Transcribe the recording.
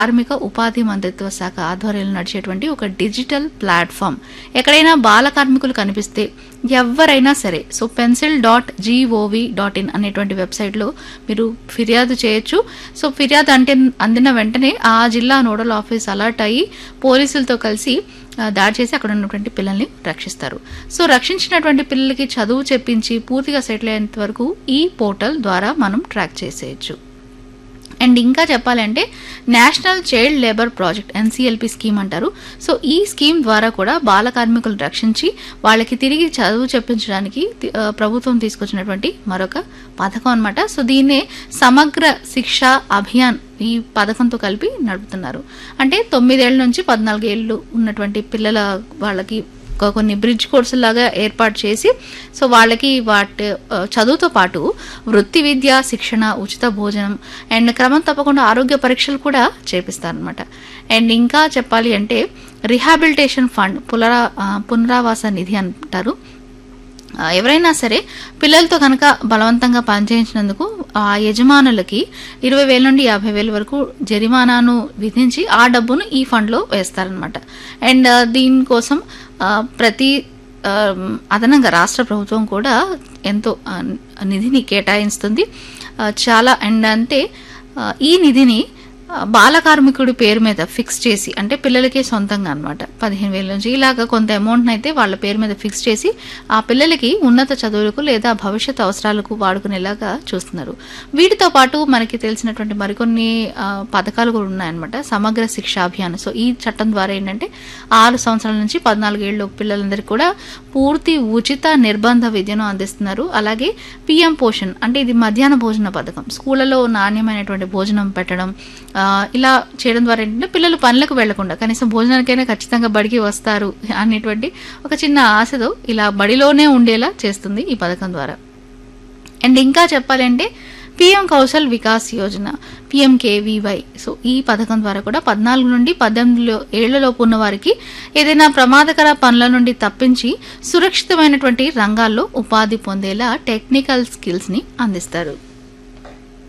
కార్మిక ఉపాధి మంత్రిత్వ శాఖ ఆధ్వర్యంలో నడిచేటువంటి ఒక డిజిటల్ ప్లాట్ఫామ్ ఎక్కడైనా బాల కార్మికులు కనిపిస్తే ఎవరైనా సరే so pencil dot gov dot in అనేటువంటి వెబ్సైట్లో మీరు ఫిర్యాదు చేయొచ్చు సో ఫిర్యాదు అంటే అందిన వెంటనే ఆ జిల్లా నోడల్ ఆఫీస్ అలర్ట్ అయ్యి పోలీసులతో కలిసి ఆ, దాడి చేసి అక్కడ ఉన్నటువంటి పిల్లల్ని రక్షిస్తారు సో రక్షించినటువంటి పిల్లలకి చదువు చెప్పించి పూర్తిగా సెటిల్ అయ్యేంత వరకు ఈ పోర్టల్ ద్వారా మనం ట్రాక్ చేసేయచ్చు అండ్ ఇంకా చెప్పాలంటే national child labour project NCLP scheme అంటారు సో ఈ స్కీమ్ ద్వారా కూడా బాల కార్మికులను రక్షించి వాళ్ళకి తిరిగి చదువు చెప్పించడానికి తి- ఆ, ప్రభుత్వం తీసుకొచ్చినటువంటి మరొక పథకం అన్నమాట సో దీన్నే సమగ్ర శిక్ష అభియాన్ ఈ పథకంతో కలిపి నడుపుతున్నారు అంటే తొమ్మిదేళ్ల నుంచి పద్నాలుగేళ్ళు ఉన్నటువంటి పిల్లల వాళ్ళకి ఒక కొన్ని బ్రిడ్జ్ కోర్సులు లాగా ఏర్పాటు చేసి సో వాళ్ళకి వాటి ఆ, చదువుతో పాటు వృత్తి విద్య శిక్షణ ఉచిత భోజనం అండ్ క్రమం తప్పకుండా ఆరోగ్య పరీక్షలు కూడా చేపిస్తారనమాట అండ్ ఇంకా చెప్పాలి అంటే రిహాబిలిటేషన్ ఫండ్ పునరా ఆ, పునరావాస నిధి అంటారు ఆ, ఎవరైనా సరే పిల్లలతో కనుక బలవంతంగా పనిచేయించినందుకు ఆ యజమానులకి ఇరవై వేల నుండి యాభై వేల వరకు జరిమానాను విధించి ఆ డబ్బును ఈ ఫండ్లో వేస్తారనమాట అండ్ ఆ, దీనికోసం ఆ, ప్రతి ఆ, అదనంగా రాష్ట్ర ప్రభుత్వం కూడా ఎంతో ఆ, నిధిని కేటాయిస్తుంది ఆ, చాలా అండ్ అంటే ఆ, ఈ నిధిని ఆ, బాల కార్మికుడి పేరు మీద ఫిక్స్ చేసి అంటే పిల్లలకే సొంతంగా అనమాట పదిహేను వేల నుంచి ఇలాగ కొంత అమౌంట్ అయితే వాళ్ళ పేరు మీద ఫిక్స్ చేసి ఆ పిల్లలకి ఉన్నత చదువులకు లేదా భవిష్యత్ అవసరాలకు వాడుకునేలాగా చూస్తున్నారు వీటితో పాటు మనకి తెలిసినటువంటి మరికొన్ని ఆ, పథకాలు కూడా ఉన్నాయన్నమాట సమగ్ర శిక్ష అభియాన్ సో ఈ చట్టం ద్వారా ఏంటంటే ఆరు సంవత్సరాల నుంచి పద్నాలుగేళ్ళు పిల్లలందరికీ కూడా పూర్తి ఉచిత నిర్బంధ విద్యను అందిస్తున్నారు అలాగే పిఎం పోషణ్ అంటే ఇది మధ్యాహ్న భోజన పథకం స్కూళ్ళలో నాణ్యమైనటువంటి భోజనం పెట్టడం ఆ, ఇలా చేయడం ద్వారా ఏంటంటే పిల్లలు పనులకు వెళ్లకుండా కనీసం భోజనానికైనా ఖచ్చితంగా బడికి వస్తారు అనేటువంటి ఒక చిన్న ఆశతో ఇలా బడిలోనే ఉండేలా చేస్తుంది ఈ పథకం ద్వారా అండ్ ఇంకా చెప్పాలంటే PM Kaushal Vikas Yojana PMKVY so ఈ పథకం ద్వారా కూడా పద్నాలుగు నుండి పద్దెనిమిది ఏళ్లలోపు ఉన్న వారికి ఏదైనా ప్రమాదకర పనుల నుండి తప్పించి సురక్షితమైనటువంటి రంగాల్లో ఉపాధి పొందేలా టెక్నికల్ స్కిల్స్ ని అందిస్తారు